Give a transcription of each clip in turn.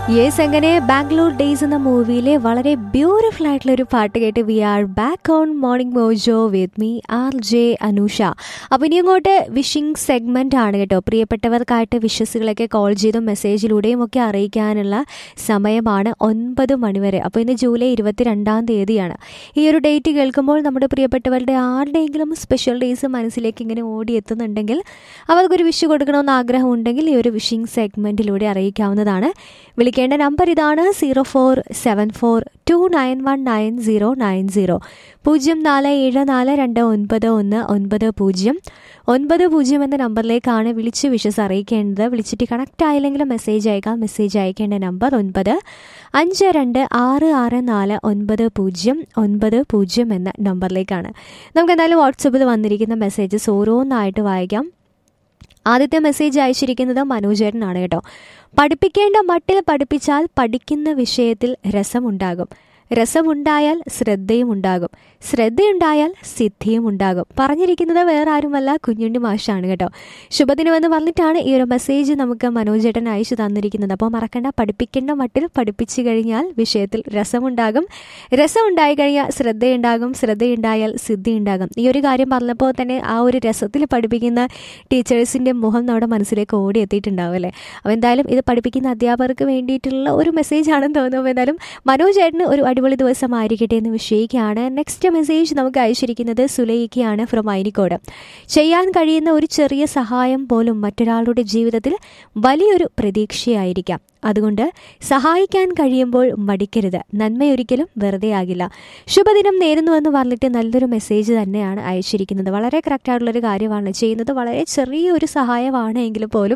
yes അങ്ങനെ Bangalore days എന്ന മൂവിയിലെ വളരെ ബ്യൂട്ടിഫുൾ ആയിട്ടുള്ള ഒരു പാട്ട് കേട്ട് we are back on morning mojo with me R J Anusha അപ്പോൾ ഇനി അങ്ങോട്ട് വിഷിംഗ് സെഗ്മെൻ്റ് ആണ് കേട്ടോ പ്രിയപ്പെട്ടവർക്കായിട്ട് വിഷസുകളൊക്കെ കോൾ ചെയ്തും മെസ്സേജിലൂടെയും ഒക്കെ അറിയിക്കാനുള്ള സമയമാണ് ഒൻപത് മണിവരെ അപ്പോൾ ഇന്ന് ജൂലൈ ഇരുപത്തിരണ്ടാം തീയതിയാണ് ഈ ഒരു ഡേറ്റ് കേൾക്കുമ്പോൾ നമ്മുടെ പ്രിയപ്പെട്ടവരുടെ ആരുടെയെങ്കിലും സ്പെഷ്യൽ ഡേയ്സ് മനസ്സിലേക്ക് ഇങ്ങനെ ഓടിയെത്തുന്നുണ്ടെങ്കിൽ അവർക്കൊരു വിഷ് കൊടുക്കണമെന്ന് ആഗ്രഹം ഉണ്ടെങ്കിൽ ഈ ഒരു വിഷിംഗ് സെഗ്മെൻറ്റിലൂടെ അറിയിക്കാവുന്നതാണ് വിളിക്കേണ്ട നമ്പർ ഇതാണ് zero four seven four two nine one nine zero nine zero പൂജ്യം നാല് ഏഴ് നാല് രണ്ട് ഒൻപത് ഒന്ന് ഒൻപത് പൂജ്യം ഒൻപത് പൂജ്യം എന്ന നമ്പറിലേക്കാണ് വിളിച്ച് വിഷസ് അറിയിക്കേണ്ടത് വിളിച്ചിട്ട് കണക്റ്റ് ആയില്ലെങ്കിലും മെസ്സേജ് അയക്കാം മെസ്സേജ് അയക്കേണ്ട നമ്പർ ഒൻപത് അഞ്ച് രണ്ട് ആറ് ആറ് നാല് ഒൻപത് പൂജ്യം ഒൻപത് പൂജ്യം എന്ന നമ്പറിലേക്കാണ് നമുക്ക് എന്തായാലും വാട്സപ്പിൽ വന്നിരിക്കുന്ന മെസ്സേജസ് ഓരോന്നായിട്ട് വായിക്കാം ആദ്യത്തെ മെസ്സേജ് അയച്ചിരിക്കുന്നത് മനോജേട്ടനാണ് കേട്ടോ പഠിപ്പിക്കേണ്ട മട്ടിൽ പഠിപ്പിച്ചാൽ പഠിക്കുന്ന വിഷയത്തിൽ രസമുണ്ടാകും രസമുണ്ടായാൽ ശ്രദ്ധയും ഉണ്ടാകും ശ്രദ്ധയുണ്ടായാൽ സിദ്ധിയും ഉണ്ടാകും പറഞ്ഞിരിക്കുന്നത് വേറെ ആരുമല്ല കുഞ്ഞുണ്ണി മാഷാണ് കേട്ടോ ശുഭദിനമെന്ന് പറഞ്ഞിട്ടാണ് ഈ ഒരു മെസ്സേജ് നമുക്ക് മനോജേട്ടൻ അയച്ചു തന്നിരിക്കുന്നത് അപ്പോൾ മറക്കണ്ട പഠിപ്പിക്കേണ്ട മട്ടിൽ പഠിപ്പിച്ചു കഴിഞ്ഞാൽ വിഷയത്തിൽ രസമുണ്ടാകും രസം ഉണ്ടായി കഴിഞ്ഞാൽ ശ്രദ്ധയുണ്ടാകും ശ്രദ്ധയുണ്ടായാൽ സിദ്ധി ഉണ്ടാകും ഈ ഒരു കാര്യം പറഞ്ഞപ്പോൾ തന്നെ ആ ഒരു രസത്തിൽ പഠിപ്പിക്കുന്ന ടീച്ചേഴ്സിൻ്റെ മുഖം നമ്മുടെ മനസ്സിലേക്ക് ഓടി എത്തിയിട്ടുണ്ടാവും അല്ലേ അപ്പോൾ എന്തായാലും ഇത് പഠിപ്പിക്കുന്ന അധ്യാപകർക്ക് വേണ്ടിയിട്ടുള്ള ഒരു മെസ്സേജ് ആണെന്ന് തോന്നുന്നു അപ്പോൾ എന്തായാലും മനോജ് ചേട്ടന് ഒരു അടിപൊളി ദിവസമായിരിക്കട്ടെ എന്ന് വിഷയിക്കുകയാണ് നെക്സ്റ്റ് മെസ്സേജ് നമുക്ക് അയച്ചിരിക്കുന്നത് സുലൈക്കയാണ് ഫ്രം ഐനിക്കോട് ചെയ്യാൻ കഴിയുന്ന ഒരു ചെറിയ സഹായം പോലും മറ്റൊരാളുടെ ജീവിതത്തിൽ വലിയൊരു പ്രതീക്ഷയായിരിക്കാം അതുകൊണ്ട് സഹായിക്കാൻ കഴിയുമ്പോൾ മടിക്കരുത് നന്മയൊരിക്കലും വെറുതെ ആകില്ല ശുഭദിനം നേരുന്നുവെന്ന് പറഞ്ഞിട്ട് നല്ലൊരു മെസ്സേജ് തന്നെയാണ് അയച്ചിരിക്കുന്നത് വളരെ കറക്റ്റായിട്ടുള്ളൊരു കാര്യമാണ് ചെയ്യുന്നത് വളരെ ചെറിയൊരു സഹായമാണ് എങ്കിൽ പോലും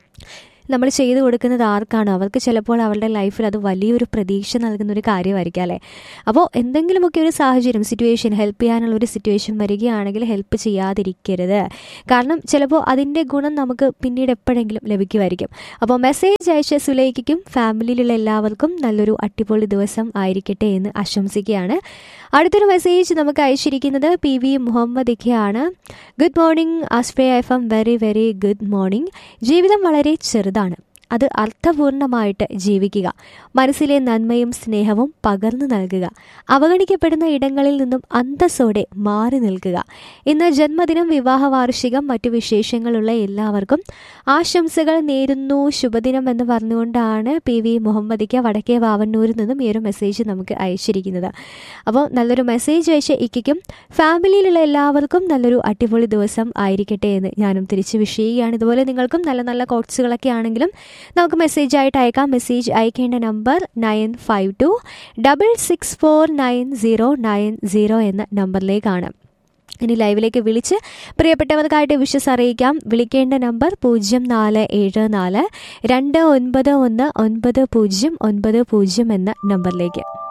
നമ്മൾ ചെയ്തു കൊടുക്കുന്നത് ആർക്കാണോ അവർക്ക് ചിലപ്പോൾ അവരുടെ ലൈഫിൽ അത് വലിയൊരു പ്രതീക്ഷ നൽകുന്ന ഒരു കാര്യമായിരിക്കാം അല്ലേ അപ്പോൾ എന്തെങ്കിലുമൊക്കെ ഒരു സാഹചര്യം സിറ്റുവേഷൻ ഹെൽപ്പ് ചെയ്യാനുള്ള ഒരു സിറ്റുവേഷൻ വരികയാണെങ്കിൽ ഹെൽപ്പ് ചെയ്യാതിരിക്കരുത് കാരണം ചിലപ്പോൾ അതിൻ്റെ ഗുണം നമുക്ക് പിന്നീട് എപ്പോഴെങ്കിലും ലഭിക്കുമായിരിക്കും അപ്പോൾ മെസ്സേജ് അയച്ച സുലൈക്കും ഫാമിലിയിലുള്ള എല്ലാവർക്കും നല്ലൊരു അടിപൊളി ദിവസം ആയിരിക്കട്ടെ എന്ന് ആശംസിക്കുകയാണ് അടുത്തൊരു മെസ്സേജ് നമുക്ക് അയച്ചിരിക്കുന്നത് പി വി മുഹമ്മദ് ഇഖയാണ് ഗുഡ് മോർണിംഗ് ആസ്പ്രേ F M very very good morning ജീവിതം വളരെ ചെറുതാണ് അത് അർത്ഥപൂർണമായിട്ട് ജീവിക്കുക മനസ്സിലെ നന്മയും സ്നേഹവും പകർന്നു നൽകുക അവഗണിക്കപ്പെടുന്ന ഇടങ്ങളിൽ നിന്നും അന്തസ്സോടെ മാറി നിൽക്കുക ഇന്ന് ജന്മദിനം വിവാഹ വാർഷികം മറ്റു വിശേഷങ്ങളുള്ള എല്ലാവർക്കും ആശംസകൾ നേരുന്നു ശുഭദിനം എന്ന് പറഞ്ഞുകൊണ്ടാണ് പി വി മുഹമ്മദിക്ക വടക്കേ വാവന്നൂരിൽ നിന്നും ഈ ഒരു മെസ്സേജ് നമുക്ക് അയച്ചിരിക്കുന്നത് അപ്പോൾ നല്ലൊരു മെസ്സേജ് അയച്ച ഇക്കും ഫാമിലിയിലുള്ള എല്ലാവർക്കും നല്ലൊരു അടിപൊളി ദിവസം ആയിരിക്കട്ടെ എന്ന് ഞാനും തിരിച്ച് വിഷയുകയാണ് ഇതുപോലെ നിങ്ങൾക്കും നല്ല നല്ല കോട്സുകളൊക്കെ ആണെങ്കിലും നമുക്ക് മെസ്സേജ് ആയിട്ട് അയക്കാം മെസ്സേജ് അയക്കേണ്ട number nine five two double six four nine zero nine zero എന്ന നമ്പറിലേക്കാണ് ഇനി ലൈവിലേക്ക് വിളിച്ച് പ്രിയപ്പെട്ടവർക്കായിട്ട് വിഷസ് അറിയിക്കാം വിളിക്കേണ്ട നമ്പർ പൂജ്യം നാല് ഏഴ് നാല് രണ്ട് ഒൻപത് ഒന്ന് ഒൻപത് പൂജ്യം ഒൻപത് പൂജ്യം എന്ന നമ്പറിലേക്ക്